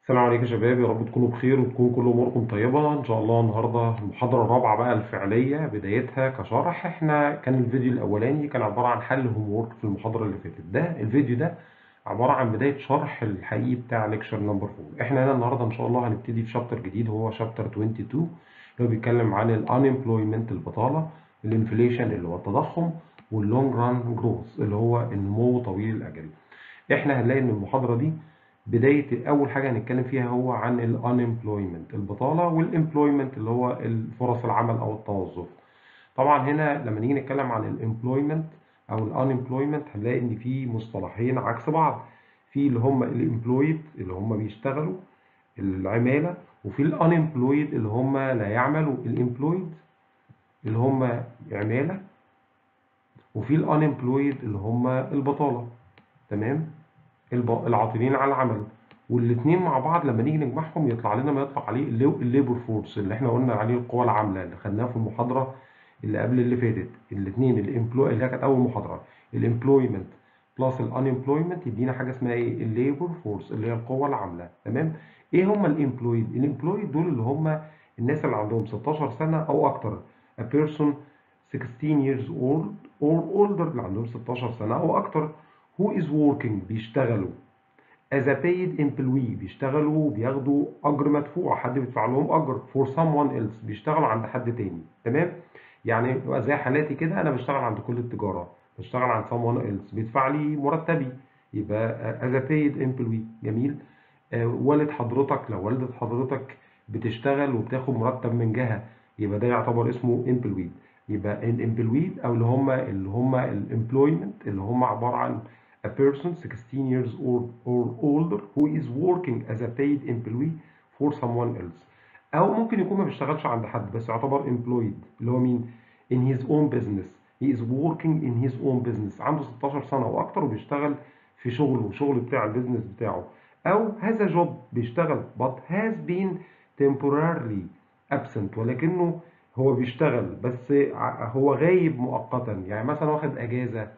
السلام عليكم يا شباب يا رب تكونوا بخير وتكون كل اموركم طيبه ان شاء الله النهارده المحاضره الرابعه بقى الفعليه بدايتها كشرح احنا كان الفيديو الاولاني كان عباره عن حل هوم وورك في المحاضره اللي فاتت ده الفيديو ده عباره عن بدايه شرح الحقيقي بتاع ليكشر نمبر 4 احنا هنا النهارده ان شاء الله هنبتدي في شابتر جديد هو شابتر 22 اللي هو بيتكلم عن الانemployment البطاله الانفليشن اللي هو التضخم واللونج ران جروث اللي هو النمو طويل الاجل احنا هنلاقي ان المحاضره دي بداية أول حاجة هنتكلم فيها هو عن ال unemployment البطالة وال employment اللي هو فرص العمل أو التوظف. طبعا هنا لما نيجي نتكلم عن ال employment أو ال unemployment هنلاقي إن في مصطلحين عكس بعض. في اللي هم ال employed اللي هم بيشتغلوا العمالة وفي ال unemployed اللي هم لا يعملوا ال employed اللي هم عمالة وفي ال unemployed اللي هم البطالة. تمام؟ العاطلين على العمل والاثنين مع بعض لما نيجي نجمعهم يطلع لنا ما يطلق عليه الليبر فورس اللي احنا قلنا عليه القوى العامله اللي خدناها في المحاضره اللي قبل اللي فاتت الاثنين الامبلوي اللي كانت اول محاضره الامبلويمنت بلس الانemployment يدينا حاجه اسمها ايه الليبر فورس اللي هي القوه العامله تمام ايه هم الامبلويد الامبلويد دول اللي هم الناس اللي عندهم 16 سنه او اكتر a person 16 years old or older اللي عندهم 16 سنه او اكتر who is working بيشتغلوا as a paid employee بيشتغلوا بياخدوا اجر مدفوع حد بيدفع لهم اجر for someone else بيشتغلوا عند حد تاني تمام يعني زي حالاتي كده انا بشتغل عند كل التجاره بشتغل عند someone else بيدفع لي مرتبي يبقى as a paid employee جميل آه والد حضرتك لو والدة حضرتك بتشتغل وبتاخد مرتب من جهه يبقى ده يعتبر اسمه employee يبقى الامبلويد او اللي هم اللي هم الامبلويمنت اللي هم عباره عن a person 16 years old or older who is working as a paid employee for someone else او ممكن يكون ما بيشتغلش عند حد بس يعتبر employed اللي هو مين in his own business he is working in his own business عنده 16 سنه او اكتر وبيشتغل في شغله شغل بتاع البيزنس بتاعه او هذا جوب بيشتغل but has been temporarily absent ولكنه هو بيشتغل بس هو غايب مؤقتا يعني مثلا واخد اجازه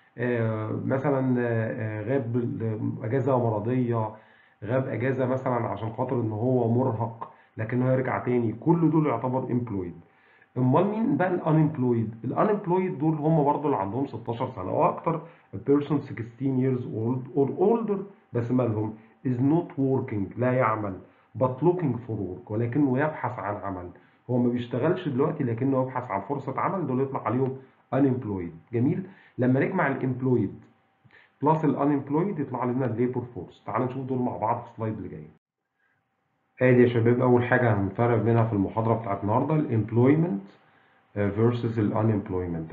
مثلا غاب اجازه مرضيه غاب اجازه مثلا عشان خاطر ان هو مرهق لكنه هيرجع تاني كل دول يعتبر امبلويد امال مين بقى الانemployed الانemployed دول هم برضو اللي عندهم 16 سنه او اكتر a person 16 years old or older بس مالهم is not working لا يعمل but looking for work ولكنه يبحث عن عمل هو ما بيشتغلش دلوقتي لكنه يبحث عن فرصه عمل دول يطلق عليهم unemployed جميل لما نجمع الامبلويد بلس الانemployed يطلع لنا الليبر فورس تعال نشوف دول مع بعض في السلايد اللي جاي ادي يا شباب اول حاجه هنفرق بينها في المحاضره بتاعت النهارده الامبلويمنت versus الانemployment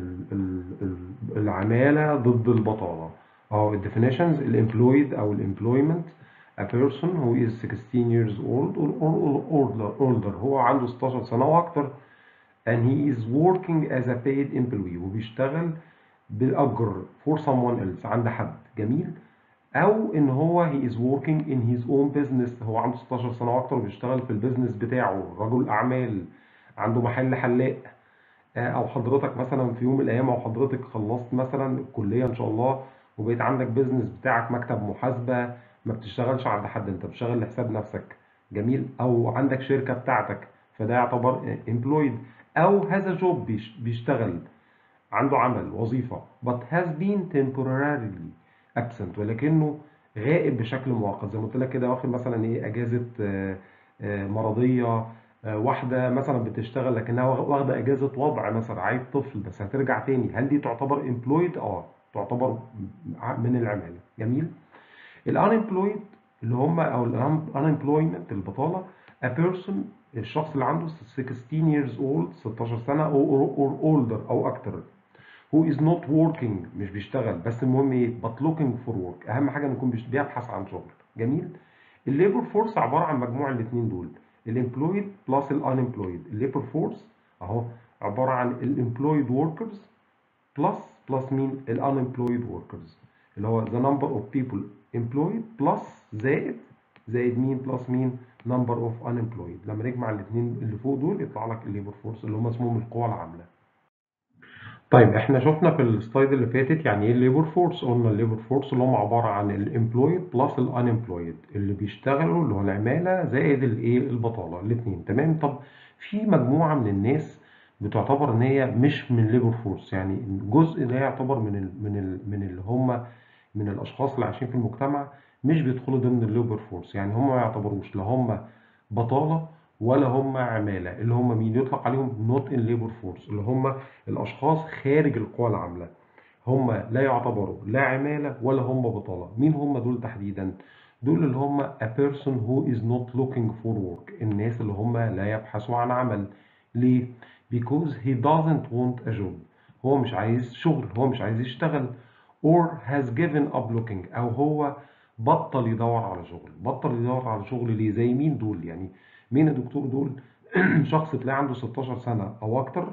العماله ضد البطاله اهو الديفينيشنز الامبلويد او الامبلويمنت a person who is 16 years old or, or older, older هو عنده 16 سنة وأكتر and he is working as a paid employee وبيشتغل بالأجر for someone else عند حد جميل أو إن هو he is working in his own business هو عنده 16 سنة وأكتر وبيشتغل في البيزنس بتاعه رجل أعمال عنده محل حلاق أو حضرتك مثلا في يوم من الأيام أو حضرتك خلصت مثلا الكلية إن شاء الله وبقيت عندك بيزنس بتاعك مكتب محاسبة ما بتشتغلش عند حد انت بتشتغل لحساب نفسك جميل او عندك شركه بتاعتك فده يعتبر employed او هذا جوب بيشتغل عنده عمل وظيفه but has been temporarily absent ولكنه غائب بشكل مؤقت زي ما قلت لك كده واخد مثلا ايه اجازه مرضيه واحده مثلا بتشتغل لكنها واخده اجازه وضع مثلا عيب طفل بس هترجع تاني هل دي تعتبر employed اه تعتبر من العماله جميل الانemployed اللي هم او unemployment البطاله a person الشخص اللي عنده 16 years old 16 سنه او or older او اكتر who is not working مش بيشتغل بس المهم ايه but looking for work اهم حاجه انه يكون بيبحث عن شغل جميل الليبر فورس عباره عن مجموع الاثنين دول الامبلويد بلس الانemployed الليبر فورس اهو عباره عن الامبلويد workers بلس بلس مين الانemployed workers اللي هو the number of people employed plus زائد زائد مين بلس مين number of unemployed لما نجمع الاثنين اللي فوق دول يطلع لك الليبر فورس اللي هم اسمهم القوى العامله طيب احنا شفنا في السلايد اللي فاتت يعني ايه الليبر فورس قلنا الليبر فورس اللي هم عباره عن الامبلويد بلس الانامبلويد اللي بيشتغلوا اللي هو العماله زائد الايه البطاله الاثنين تمام طب في مجموعه من الناس بتعتبر ان هي مش من ليبر فورس يعني الجزء ده يعتبر من ال من ال من اللي هم من الاشخاص اللي عايشين في المجتمع مش بيدخلوا ضمن الليبر فورس يعني هم ما يعتبروش لا هم بطاله ولا هم عماله اللي هم مين يطلق عليهم نوت ان ليبر فورس اللي هم الاشخاص خارج القوى العامله هم لا يعتبروا لا عماله ولا هم بطاله مين هم دول تحديدا دول اللي هم a person who is not looking for work الناس اللي هم لا يبحثوا عن عمل ليه because he doesn't want a job هو مش عايز شغل هو مش عايز يشتغل or has given up looking او هو بطل يدور على شغل بطل يدور على شغل ليه زي مين دول يعني مين الدكتور دول شخص تلاقي عنده 16 سنة او اكتر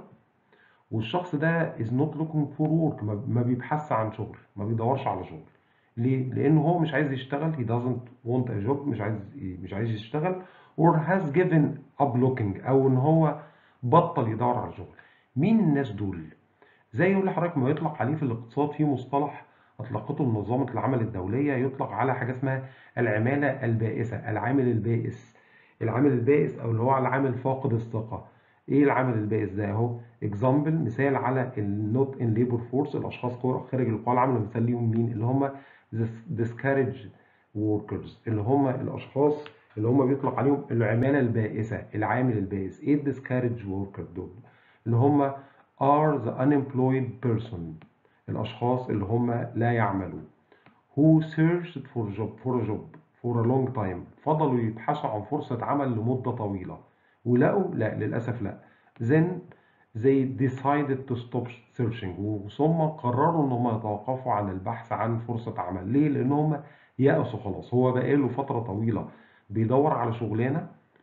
والشخص ده is not looking for work ما ما بيبحثش عن شغل ما بيدورش على شغل ليه لانه هو مش عايز يشتغل he doesn't want a job مش عايز مش عايز يشتغل or has given up looking او ان هو بطل يدور على شغل مين الناس دول زي يقول لحضرتك ما يطلق عليه في الاقتصاد في مصطلح اطلقته منظمه العمل الدوليه يطلق على حاجه اسمها العماله البائسه العامل البائس العامل البائس او اللي هو العامل فاقد الثقه ايه العامل البائس ده اهو اكزامبل مثال على النوت ان ليبر فورس الاشخاص خارج القوى العامله مثال ليهم مين اللي هم discouraged workers اللي هم الاشخاص اللي هم بيطلق عليهم العماله البائسه العامل البائس ايه الديسكارج وركر دول اللي هم are the unemployed person الاشخاص اللي هم لا يعملوا who searched for job for a job for a long time فضلوا يبحثوا عن فرصة عمل لمدة طويلة ولقوا لا للأسف لا then they decided to stop searching وثم قرروا ان هم يتوقفوا عن البحث عن فرصة عمل ليه لان هم يأسوا خلاص هو بقاله فترة طويلة بيدور على شغلانه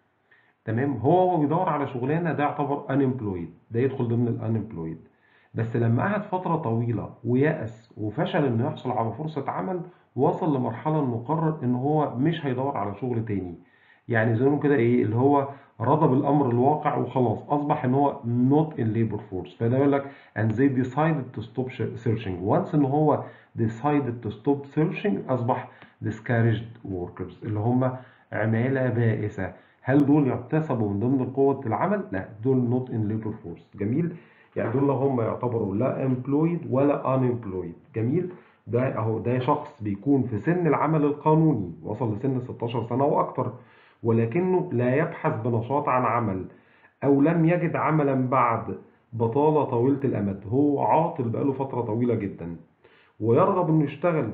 تمام هو هو بيدور على شغلانه ده يعتبر unemployed ده يدخل ضمن الانemployed بس لما قعد فتره طويله ويأس وفشل انه يحصل على فرصه عمل وصل لمرحله انه قرر ان هو مش هيدور على شغل تاني يعني زي ما كده ايه اللي هو رضى بالامر الواقع وخلاص اصبح ان هو not in labor force فده يقول لك and they decided to stop searching once ان هو decided to stop searching اصبح discouraged workers اللي هم عمالة بائسة هل دول يحتسبوا من ضمن قوة العمل؟ لا دول not in labor force جميل يعني دول هم يعتبروا لا employed ولا unemployed جميل ده اهو ده شخص بيكون في سن العمل القانوني وصل لسن 16 سنة واكتر ولكنه لا يبحث بنشاط عن عمل او لم يجد عملا بعد بطالة طويلة الامد هو عاطل بقاله فترة طويلة جدا ويرغب انه يشتغل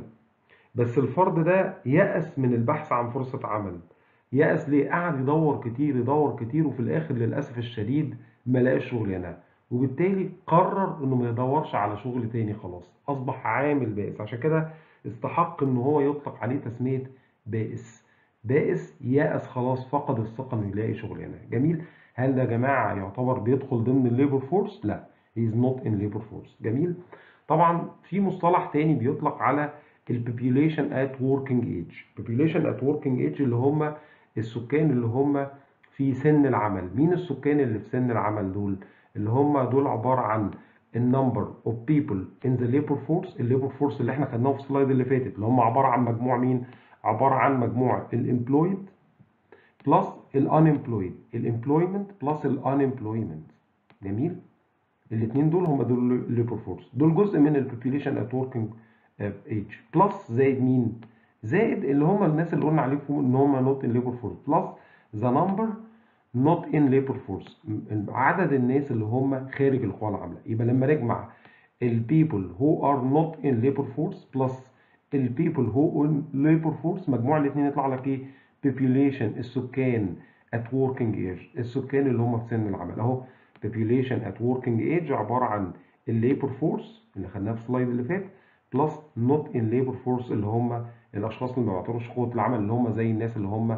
بس الفرد ده يأس من البحث عن فرصة عمل يأس ليه قعد يدور كتير يدور كتير وفي الآخر للأسف الشديد ما لقاش شغلانة وبالتالي قرر إنه ما يدورش على شغل تاني خلاص أصبح عامل بائس عشان كده استحق إن هو يطلق عليه تسمية بائس بائس يأس خلاص فقد الثقة إنه يلاقي شغلانة جميل هل ده يا جماعة يعتبر بيدخل ضمن الليبر فورس؟ لا he is not in labor force جميل طبعا في مصطلح تاني بيطلق على البوبيوليشن ات working ايج population ات working ايج اللي هم السكان اللي هم في سن العمل مين السكان اللي في سن العمل دول اللي هم دول عبارة عن النمبر اوف بيبل ان ذا ليبر فورس الليبر فورس اللي احنا خدناه في السلايد اللي فاتت اللي هم عبارة عن مجموع مين عبارة عن مجموعة الامبلويد بلس الانemployed الامبلويمنت بلس الانemployment جميل الاثنين دول هم دول الليبر فورس دول جزء من البوبيوليشن ات وركينج ايج بلس زائد مين زائد اللي هم الناس اللي قلنا عليكم ان هم نوت ان ليبر فورس بلس ذا نمبر نوت ان ليبر فورس عدد الناس اللي هم خارج القوى العامله يبقى لما نجمع البيبل هو ار نوت ان ليبر فورس بلس البيبل هو ان ليبر فورس مجموع الاثنين يطلع لك ايه population السكان at working age السكان اللي هم في سن العمل اهو population at working age عباره عن الليبر فورس اللي خدناها في السلايد اللي فات بلس not in labor force اللي هم الاشخاص اللي ما بيعتبروش قوه العمل اللي هم زي الناس اللي هم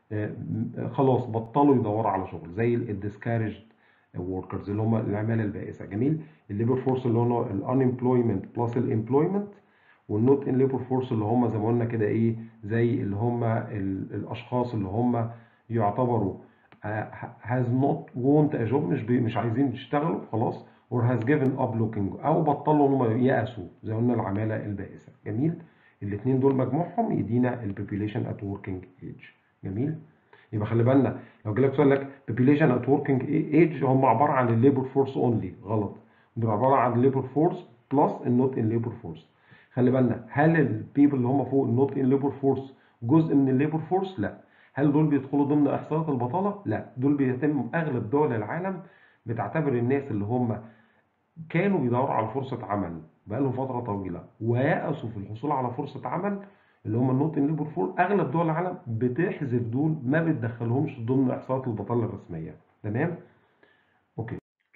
خلاص بطلوا يدوروا على شغل زي الديسكارج workers اللي هم العماله البائسه جميل الليبر فورس اللي هو الانemployment بلس الامبلويمنت والنوت ان ليبر فورس اللي هم زي ما قلنا كده ايه زي اللي هم الاشخاص اللي هم يعتبروا has not want a job مش مش عايزين يشتغلوا خلاص or has given up looking او بطلوا ان هم يأسوا زي قلنا العماله البائسه جميل الاثنين دول مجموعهم يدينا البوبيليشن ات وركينج ايج جميل يبقى خلي بالنا لو جالك سؤال لك population at working age هم عباره عن الليبر فورس اونلي غلط دول عباره عن الليبر فورس بلس النوت ان ليبر فورس خلي بالنا هل البيبل اللي هم فوق النوت ان ليبر فورس جزء من الليبر فورس لا هل دول بيدخلوا ضمن احصائيات البطاله لا دول بيتم اغلب دول العالم بتعتبر الناس اللي هم كانوا بيدوروا على فرصه عمل بقالهم فتره طويله ويأسوا في الحصول على فرصه عمل اللي هم النوت ان ليبر فور اغلب دول العالم بتحذف دول ما بتدخلهمش ضمن احصائيات البطاله الرسميه تمام اوكي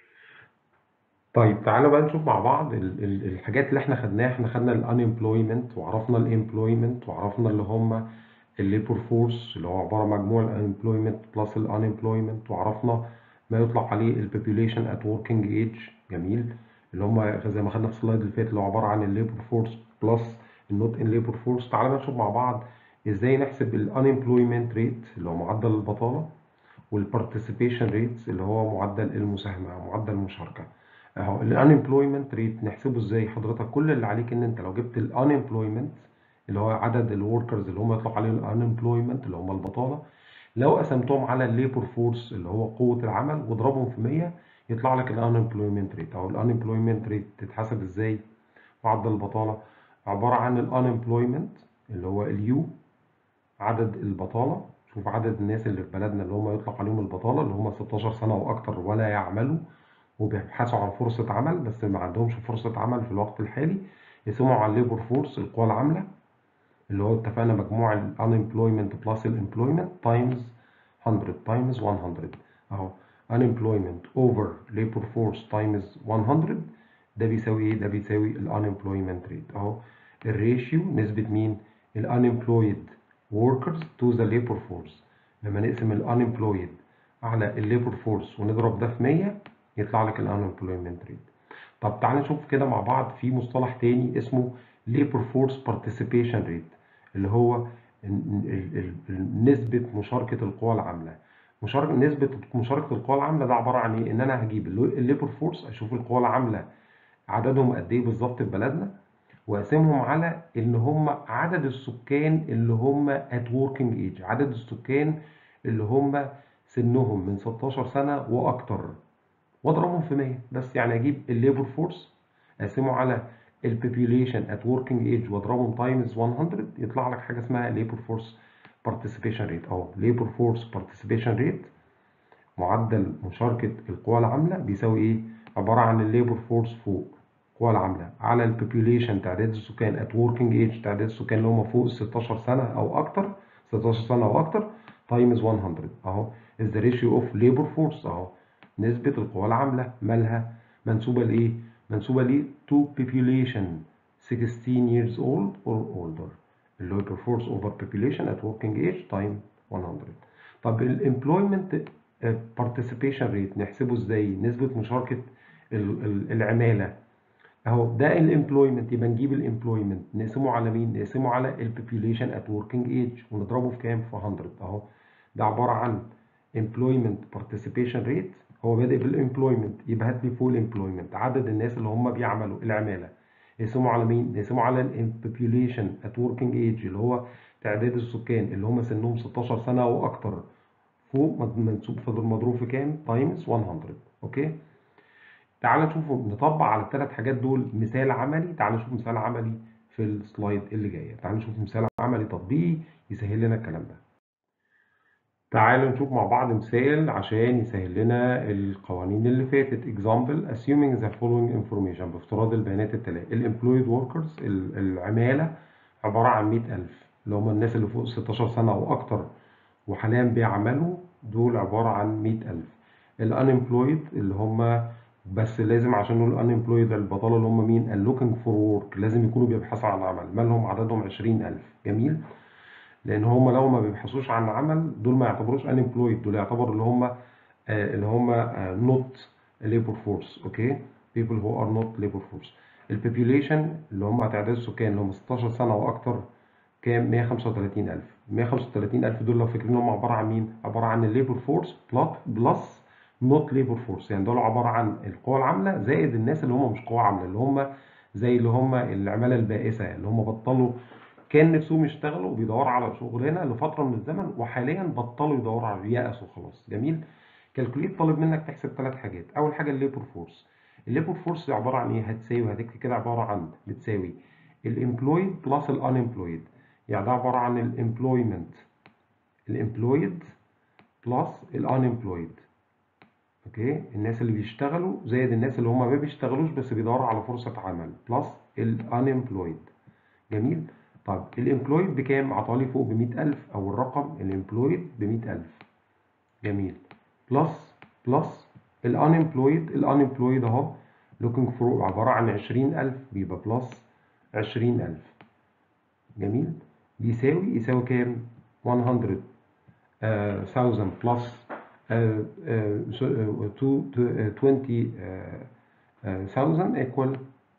طيب تعالوا بقى نشوف مع بعض ال- ال- الحاجات اللي احنا خدناها احنا خدنا الانemployment وعرفنا الامبلويمنت وعرفنا اللي هم الليبر فورس اللي هو عباره عن مجموع الانemployment بلس الانemployment وعرفنا ما يطلق عليه البوبيليشن ات وركينج ايج جميل اللي هم زي ما خدنا في السلايد اللي فات اللي هو عباره عن الليبر فورس بلس النوت ان ليبر فورس تعالى بقى نشوف مع بعض ازاي نحسب الانemployment ريت اللي هو معدل البطاله والبارتيسيبيشن ريتس اللي هو معدل المساهمه معدل المشاركه اهو الانemployment ريت نحسبه ازاي حضرتك كل اللي عليك ان انت لو جبت الانemployment اللي هو عدد الوركرز اللي هم يطلق عليهم الانemployment اللي هم البطاله لو قسمتهم على الليبر فورس اللي هو قوه العمل واضربهم في 100 يطلع لك الانemployment ريت او الانemployment ريت تتحسب ازاي معدل البطاله عباره عن الانemployment اللي هو اليو عدد البطاله شوف عدد الناس اللي في بلدنا اللي هم يطلق عليهم البطاله اللي هم 16 سنه واكتر ولا يعملوا وبيبحثوا عن فرصة عمل بس ما عندهمش فرصة عمل في الوقت الحالي يقسموا على الليبر فورس القوى العاملة اللي هو اتفقنا مجموع ال unemployment plus ال employment times 100 times 100 اهو unemployment over labor force times 100 ده بيساوي ايه؟ ده بيساوي ال unemployment rate اهو الريشيو نسبة مين؟ ال unemployed workers to the labor force لما نقسم ال unemployed على الليبر فورس ونضرب ده في 100 يطلع لك ال unemployment rate طب تعال نشوف كده مع بعض في مصطلح تاني اسمه labor force participation rate اللي هو ال- ال- ال- نسبة مشاركة القوى العاملة مشاركة نسبة مشاركة القوى العاملة ده عبارة عن ايه؟ ان انا هجيب الليبر فورس اشوف القوى العاملة عددهم قد ايه بالظبط في بلدنا واقسمهم على ان هم عدد السكان اللي هم at working age عدد السكان اللي هم سنهم من 16 سنة واكتر واضربهم في 100 بس يعني اجيب الليبر فورس اقسمه على البوبيوليشن ات وركينج ايج واضربهم تايمز 100 يطلع لك حاجه اسمها ليبر فورس بارتيسيبيشن ريت اهو ليبر فورس بارتيسيبيشن ريت معدل مشاركه القوى العامله بيساوي ايه عباره عن الليبر فورس فوق القوى العامله على البوبيوليشن تعداد السكان ات وركينج ايج تعداد السكان اللي هم فوق ال 16 سنه او اكتر 16 سنه او اكتر تايمز 100 اهو is the ratio of labor force اهو نسبة القوى العاملة مالها منسوبة لإيه؟ منسوبة ل to population 16 years old or older اللي هو labor force over population at working age time 100 طب ال employment آه، participation rate نحسبه ازاي؟ نسبة مشاركة ال- ال- العمالة اهو ده الامبلويمنت يبقى نجيب الامبلويمنت نقسمه على مين؟ نقسمه على البوبيوليشن ات وركينج ايج ونضربه في كام؟ في 100 اهو ده عبارة عن employment participation rate هو بادئ بالemployment يبقى هات لي فول employment عدد الناس اللي هم بيعملوا العمالة يقسموا على مين؟ يقسموا على ال population at working age اللي هو تعداد السكان اللي هم سنهم 16 سنة واكتر فوق مد- منسوب في مضروب في كام؟ تايمز 100 اوكي؟ تعال نشوف نطبق على الثلاث حاجات دول مثال عملي تعال نشوف مثال عملي في السلايد اللي جايه تعال نشوف مثال عملي تطبيقي يسهل لنا الكلام ده تعالوا نشوف مع بعض مثال عشان يسهل لنا القوانين اللي فاتت example assuming the following information بافتراض البيانات التالية ال employed workers ال- العمالة عبارة عن 100000 اللي هم الناس اللي فوق 16 سنة أو أكتر وحاليا بيعملوا دول عبارة عن 100000 ال unemployed اللي هم بس لازم عشان نقول unemployed البطالة اللي هم مين ال looking for work لازم يكونوا بيبحثوا عن عمل مالهم عددهم 20000 جميل لان هم لو ما بيبحثوش عن عمل دول ما يعتبروش unemployed دول يعتبروا اللي هم آه، اللي هم آه، not labor force اوكي people who are not labor force البوبيوليشن اللي هم تعداد السكان اللي هم 16 سنه واكتر كام 135000 135000 دول لو فاكرين هم عباره عن مين عباره عن الليبر فورس بلس نوت ليبر فورس يعني دول عباره عن القوى العامله زائد الناس اللي هم مش قوى عامله اللي هم زي اللي هم العماله البائسه اللي هم بطلوا كان نفسهم يشتغلوا وبيدوروا على شغلانه لفتره من الزمن وحاليا بطلوا يدوروا على يأسوا خلاص جميل كالكوليت طالب منك تحسب ثلاث حاجات اول حاجه الليبر فورس الليبر فورس عباره عن ايه هتساوي هتكتب كده عباره عن بتساوي الامبلويد بلس الانemployed يعني ده عباره عن الامبلويمنت الامبلويد بلس الانemployed اوكي الناس اللي بيشتغلوا زائد الناس اللي هم ما بيشتغلوش بس بيدوروا على فرصه عمل بلس الانemployed جميل طب الامبلويد بكام عطالي فوق ب 100000 او الرقم الامبلويد ب 100000 جميل بلس بلس الانemployed الانemployed اهو looking for عباره عن 20000 بيبقى بلس 20000 جميل بيساوي يساوي كام 100 1000 بلس 20000 equal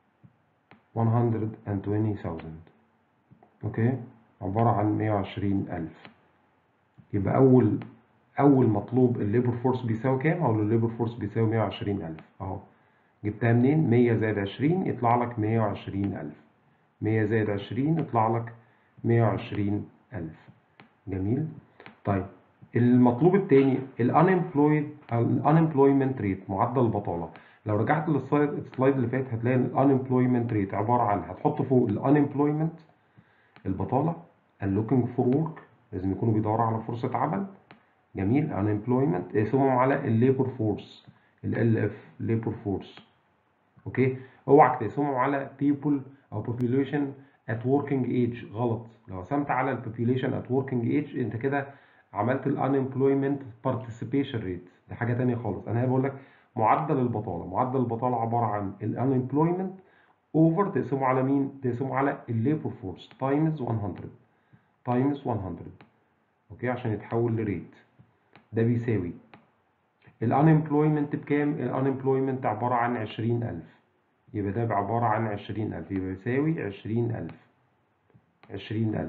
120000 اوكي عبارة عن 120000 يبقى أول أول مطلوب الليبر فورس بيساوي كام؟ أو الليبر فورس بيساوي 120000 أهو جبتها منين؟ 100 زائد 20 يطلع لك 120000 100 زائد 20 يطلع لك 120000 جميل؟ طيب المطلوب الثاني الانemployed unemployment rate معدل البطالة لو رجعت للسلايد السلايد اللي فات هتلاقي الانemployment rate عبارة عن هتحط فوق الانemployment البطالة اللوكينج فور ورك لازم يكونوا بيدوروا على فرصة عمل جميل unemployment اقسمهم على الليبر فورس ال اف ليبر فورس اوكي اوعك تقسمهم على people او population at working age غلط لو قسمت على ال population at working age انت كده عملت ال unemployment participation rate دي حاجة تانية خالص انا بقول لك معدل البطالة معدل البطالة عبارة عن ال unemployment اوفر تقسمه على مين؟ تقسمه على الليبر فورس تايمز 100 تايمز 100 اوكي عشان يتحول لريت ده بيساوي الانemployment بكام؟ الانemployment عبارة عن 20000 يبقى ده عبارة عن 20000 يبقى يساوي 20000 20000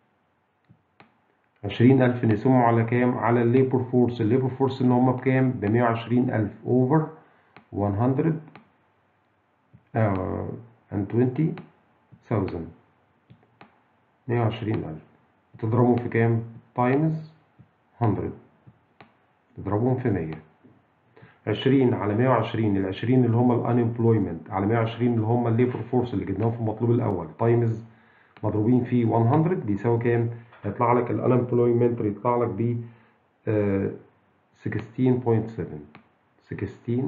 20000 نقسمه على كام؟ على الليبر فورس الليبر فورس ان هم بكام؟ ب 120000 اوفر 100 آه and 20000 120000 تضربهم في كام؟ تايمز 100 تضربهم في 100 20 على 120 ال 20 اللي هم الانemployment على 120 اللي هم الليبر فورس اللي جبناهم في المطلوب الاول تايمز مضروبين في 100 بيساوي كام؟ هيطلع لك الانemployment يطلع لك ب 16.7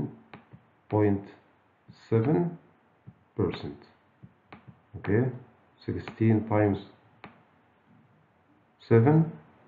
16.7 percent okay 16 times 7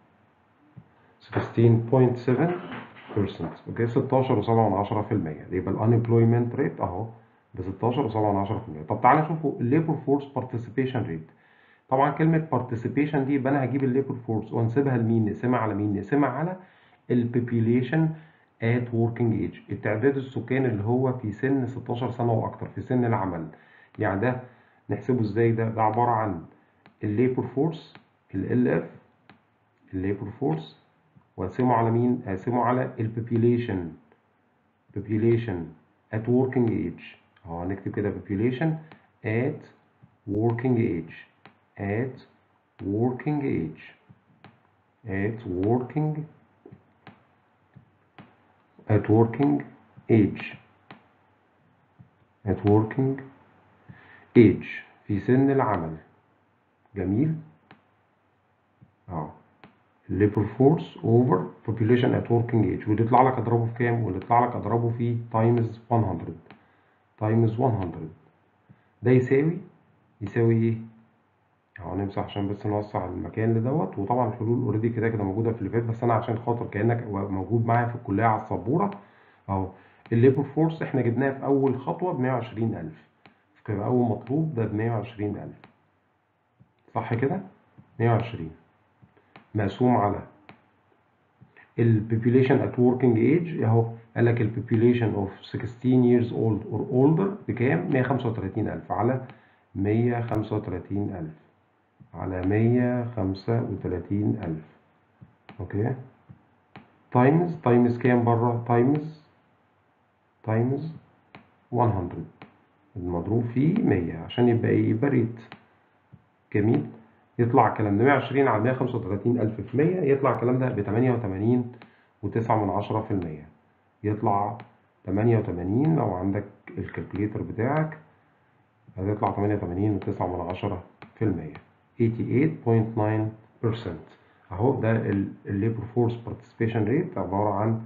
16.7 percent اوكي 16 و7 من 10% يبقى الانemployment ريت اهو ب 16 و7 من 10% طب تعالى نشوفوا الليبر فورس بارتيسيبيشن ريت طبعا كلمة بارتيسيبيشن دي يبقى انا هجيب الليبر فورس ونسيبها لمين؟ نقسمها على مين؟ نقسمها على البوبيليشن at working age التعداد السكاني اللي هو في سن 16 سنة وأكتر في سن العمل يعني ده نحسبه ازاي ده ده عبارة عن الليبر فورس ال اف الليبر فورس وأقسمه على مين؟ أقسمه على البوبيليشن population at working age اهو هنكتب كده population at working age at working age at working at working age at working age في سن العمل جميل اهو labor force over population at working age واللي يطلع لك اضربه في كام واللي يطلع لك اضربه في times 100 times 100 ده يساوي يساوي ايه اهو نمسح عشان بس نوسع المكان لدوت وطبعا الحلول اوريدي كده كده موجوده في اللي فات بس انا عشان خاطر كانك موجود معايا في الكليه على السبوره اهو الليبر فورس احنا جبناها في اول خطوه ب 120000 فيبقى اول مطلوب ده ب 120000 صح كده 120 مقسوم على ال population at working age اهو قال لك ال population of 16 years old or older بكام 135000 على 135000 على 135000 اوكي تايمز تايمز كام بره تايمز تايمز 100 المضروب في 100 عشان يبقى ايه يبقى ريت جميل يطلع الكلام ده 120 على 135 ألف في 100 يطلع الكلام ده ب 88 و9 من عشرة في المية يطلع 88 لو عندك الكالكوليتر بتاعك هتطلع 88 و9 من عشرة في المية 88.9% اهو ده الليبر فورس بارتيسيبيشن ريت عبارة عن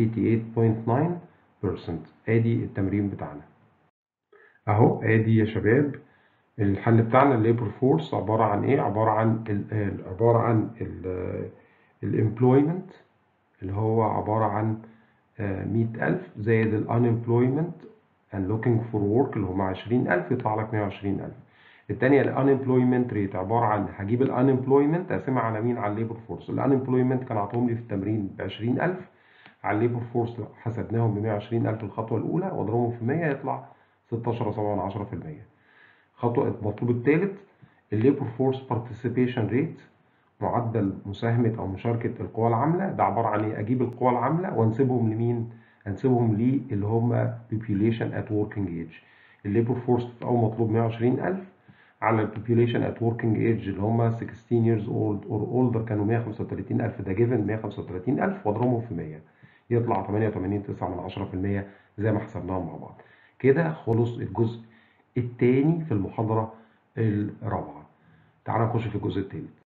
88.9% ادي التمرين بتاعنا اهو ادي يا شباب الحل بتاعنا الليبر فورس عبارة عن ايه عبارة عن ال عبارة عن الامبلويمنت اللي هو عبارة عن مئة ألف زائد ال unemployment and looking for work اللي هم عشرين ألف يطلع لك مية وعشرين ألف التانية ال unemployment rate عبارة عن هجيب ال unemployment أقسمها على مين على الليبر فورس ال unemployment كان عطوهم لي في التمرين بعشرين ألف على الليبر فورس حسبناهم بمية وعشرين ألف الخطوة الأولى واضربهم في مية يطلع ستاشر وسبعة من عشرة في المية خطوة المطلوب الثالث الليبر فورس بارتيسيبيشن ريت معدل مساهمة أو مشاركة القوى العاملة ده عبارة عن إيه؟ أجيب القوى العاملة وأنسبهم لمين؟ أنسبهم لي اللي هم population at working age الليبر فورس أو مطلوب 120000 على البوبيوليشن at working age اللي هم 16 years old or older كانوا 135000 ده given 135000 واضربهم في 100 يطلع 88.9% زي ما حسبناهم مع بعض كده خلص الجزء الثاني في المحاضرة الرابعة تعال نخش في الجزء الثالث